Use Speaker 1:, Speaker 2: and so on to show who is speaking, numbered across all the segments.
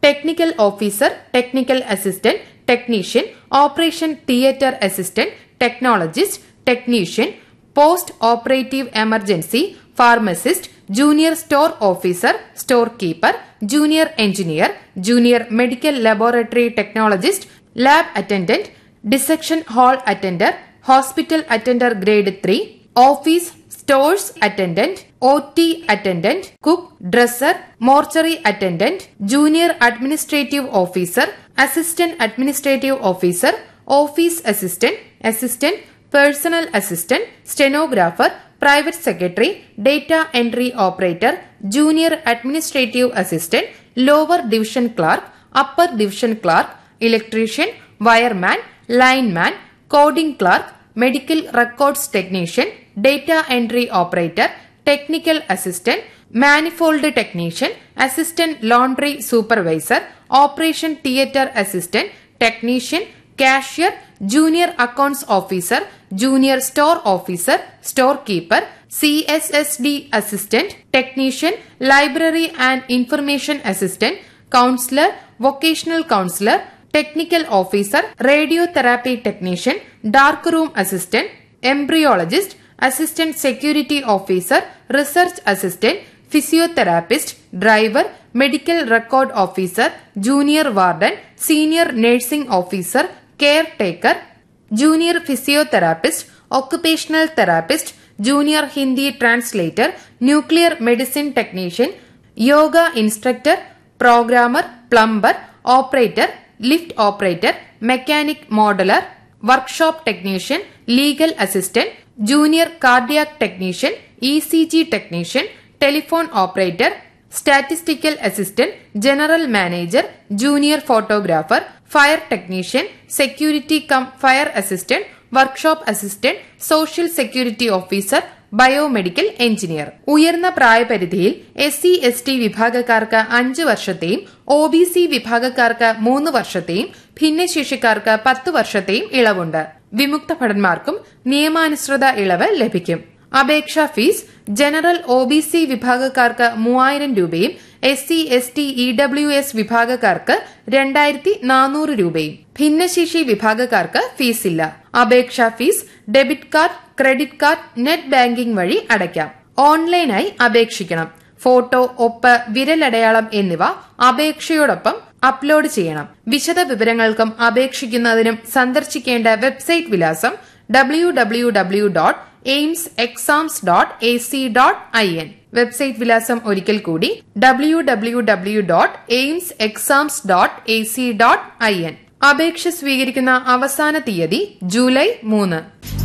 Speaker 1: technical officer technical assistant technician operation theatre assistant technologist technician post operative emergency pharmacist junior store officer store keeper junior engineer junior medical laboratory technologist lab attendant dissection hall attender hospital attender grade three office stores attendant O T attendant cook dresser mortuary attendant junior administrative officer assistant administrative officer office assistant assistant personal assistant stenographer private secretary data entry operator junior administrative assistant lower division clerk upper division clerk electrician wireman lineman coding clerk medical records technician data entry operator technical assistant manifold technician assistant laundry supervisor operation theatre assistant technician cashier junior accounts officer junior store officer store keeper C S S D assistant technician library and information assistant counsellor vocational counsellor technical officer radiotherapy technician dark room assistant embryologist assistant security officer research assistant physiotherapist driver medical record officer junior warden senior nursing officer care taker junior physiotherapist occupational therapist junior Hindi translator nuclear medicine technician yoga instructor programmer plumber operator lift operator mechanic modeller workshop technician legal assistant junior cardiac technician E C G technician telephone operator statistical assistant general manager junior photographer fire technician security cum fire assistant workshop assistant social security officer biomedical engineer ഉയർന്ന പ്രായപരിധിയിൽ S C S T വിഭാഗക്കാർക്ക് അഞ്ച് വർഷത്തെയും O B C വിഭാഗക്കാർക്ക് മൂന്ന് വർഷത്തെയും ഭിന്നശേഷിക്കാർക്ക് പത്ത് വർഷത്തെയും ഇളവുണ്ട് വിമുക്ത ഭടന്മാർക്കും നിയമാനുസൃത ഇളവ് ലഭിക്കും അപേക്ഷാ fees general O B C വിഭാഗക്കാർക്ക് മൂവായിരം രൂപയും S C S T E W S വിഭാഗക്കാർക്ക് രണ്ടായിരത്തി നാനൂറ് രൂപയും ഭിന്നശേഷി വിഭാഗക്കാർക്ക് ഫീസില്ല അപേക്ഷാ fees debit card credit card net banking വഴി അടയ്ക്കാം ഓൺലൈനായി അപേക്ഷിക്കണം ഫോട്ടോ ഒപ്പ് വിരലടയാളം എന്നിവ അപേക്ഷയോടൊപ്പം അപ്ലോഡ് ചെയ്യണം വിശദ വിവരങ്ങൾക്കും അപേക്ഷിക്കുന്നതിനും സന്ദർശിക്കേണ്ട വെബ്സൈറ്റ് വിലാസം W W W dot AIIMS exams dot A C dot I N website വിലാസം ഒരിക്കൽ കൂടി W W W dot AIIMS exams dot A C dot I N അപേക്ഷ സ്വീകരിക്കുന്ന അവസാന തീയതി ജൂലൈ മൂന്ന്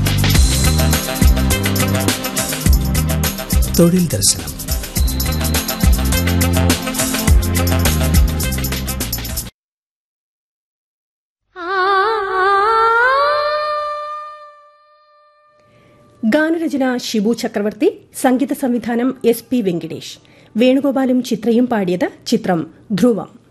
Speaker 2: തൊഴിൽ ദർശനം
Speaker 3: ഗാനരചന ഷിബു ചക്രവർത്തി സംഗീത സംവിധാനം എസ് പി വെങ്കിടേഷ് വേണുഗോപാലും ചിത്രയും പാടിയത് ചിത്രം ധ്രുവം